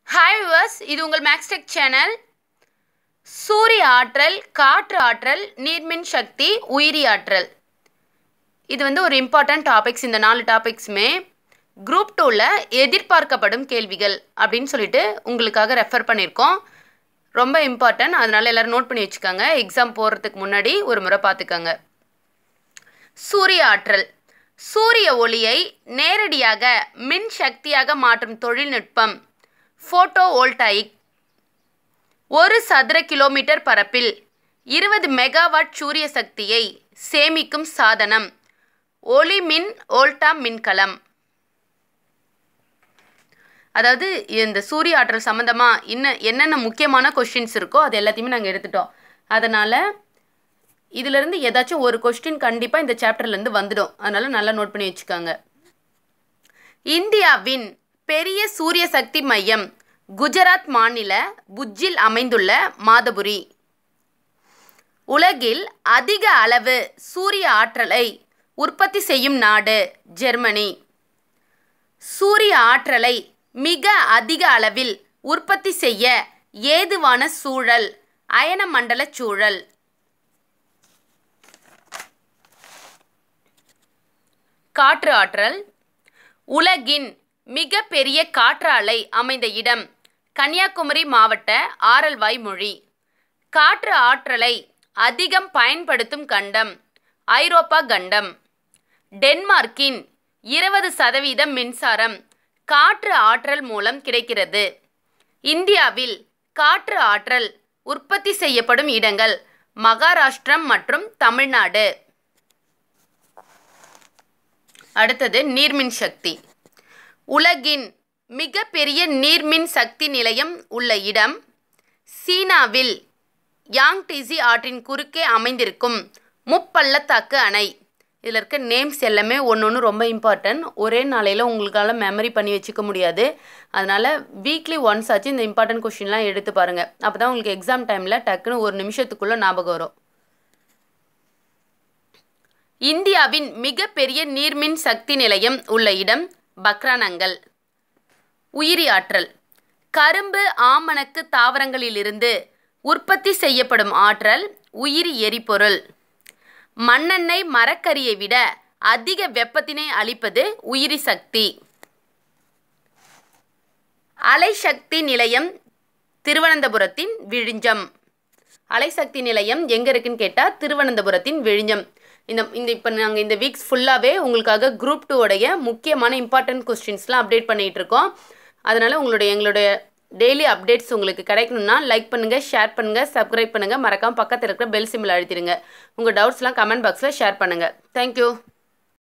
hi viewers இது உங்கள் Maxtech channel சூரிய ஆற்றல் காற்று ஆற்றல் நீர்மின் சக்தி உயிரி ஆற்றல் இது வந்து ஒரு இம்பார்ட்டன்ட் டாபிக்ஸ் இந்த நாலு டாபிக்ஸுமே குரூப் டூவில் எதிர்பார்க்கப்படும் கேள்விகள் அப்படின்னு சொல்லிட்டு உங்களுக்காக ரெஃபர் பண்ணியிருக்கோம் ரொம்ப இம்பார்ட்டன்ட் அதனால எல்லோரும் நோட் பண்ணி வச்சுக்கோங்க எக்ஸாம் போகிறதுக்கு முன்னாடி ஒரு முறை பார்த்துக்கோங்க சூரிய ஆற்றல் சூரிய ஒளியை நேரடியாக மின் சக்தியாக மாற்றும் தொழில்நுட்பம் ஃபோட்டோ வோல்டாயிக் ஒரு சதுர கிலோமீட்டர் பரப்பில் இருபது மெகாவாட் சூரிய சக்தியை சேமிக்கும் சாதனம் ஒளி மின் ஓல்டா மின்கலம் அதாவது இந்த சூரிய ஆற்றல் சம்மந்தமாக இன்னும் என்னென்ன முக்கியமான கொஷின்ஸ் இருக்கோ அது எல்லாத்தையுமே நாங்கள் எடுத்துட்டோம் அதனால் இதிலிருந்து ஏதாச்சும் ஒரு கொஸ்டின் கண்டிப்பாக இந்த சாப்டர்லேருந்து வந்துடும் அதனால் நல்லா நோட் பண்ணி வச்சுக்கோங்க இந்தியாவின் பெரிய சூரிய சக்தி மையம் குஜராத் மாநில புஜ்ஜில் அமைந்துள்ள மாதபுரி உலகில் அதிக அளவு சூரிய ஆற்றலை உற்பத்தி செய்யும் நாடு ஜெர்மனி சூரிய ஆற்றலை மிக அதிக அளவில் உற்பத்தி செய்ய ஏதுவான சூழல் அயனமண்டல சூழல் காற்று ஆற்றல் உலகின் மிக பெரிய காற்றாலை அமைந்த இடம் கன்னியாகுமரி மாவட்ட ஆரல்வாய் மொழி காற்று ஆற்றலை அதிகம் பயன்படுத்தும் கண்டம் ஐரோப்பா கண்டம் டென்மார்க்கின் இருபது சதவீதம் மின்சாரம் காற்று ஆற்றல் மூலம் கிடைக்கிறது இந்தியாவில் காற்று ஆற்றல் உற்பத்தி செய்யப்படும் இடங்கள் மகாராஷ்டிரம் மற்றும் தமிழ்நாடு அடுத்தது நீர்மின் சக்தி உலகின் மிகப்பெரிய நீர்மின் சக்தி நிலையம் உள்ள இடம் சீனாவில் யாங்டிசி ஆற்றின் குறுக்கே அமைந்திருக்கும் முப்பள்ளத்தாக்கு அணை இதில் இருக்க நேம்ஸ் எல்லாமே ஒன்று ஒன்று ரொம்ப இம்பார்ட்டன்ட் ஒரே நாளையில் உங்களுக்கால மெமரி பண்ணி வச்சுக்க முடியாது அதனால் வீக்லி ஒன்ஸ் ஆச்சு இந்த இம்பார்ட்டன்ட் கொஷின்லாம் எடுத்து பாருங்கள் அப்போ தான் உங்களுக்கு எக்ஸாம் டைமில் டக்குன்னு ஒரு நிமிஷத்துக்குள்ளே ஞாபகம் வரும் இந்தியாவின் மிகப்பெரிய நீர்மின் சக்தி நிலையம் உள்ள இடம் பக்ரானங்கல் உயிரி ஆற்றல் கரும்பு ஆமணக்கு தாவரங்களிலிருந்து உற்பத்தி செய்யப்படும் ஆற்றல் உயிரி எரிபொருள் மண்ணெண்ணெய் மரக்கரியை விட அதிக வெப்பத்தினை அளிப்பது உயிரி சக்தி அலைசக்தி நிலையம் திருவனந்தபுரத்தின் விழிஞ்சம் அலைசக்தி நிலையம் எங்கே இருக்குன்னு கேட்டால் திருவனந்தபுரத்தின் விழிஞ்சம் இந்த இந்த இப்போ நாங்கள் இந்த வீக்ஸ் ஃபுல்லாகவே உங்களுக்காக குரூப் டூவோடைய முக்கியமான இம்பார்ட்டன்ட் கொஸ்டின்ஸ்லாம் அப்டேட் பண்ணிகிட்டு இருக்கோம் அதனால் உங்களுடைய எங்களுடைய டெய்லி அப்டேட்ஸ் உங்களுக்கு கிடைக்கணும்னா லைக் பண்ணுங்கள் ஷேர் பண்ணுங்கள் சப்ஸ்கிரைப் பண்ணுங்கள் மறக்காமல் பக்கத்தில் இருக்கிற பெல் சிம்பிள் அழுத்திடுங்க உங்கள் டவுட்ஸ்லாம் கமெண்ட் பாக்ஸில் ஷேர் பண்ணுங்கள் தேங்க்யூ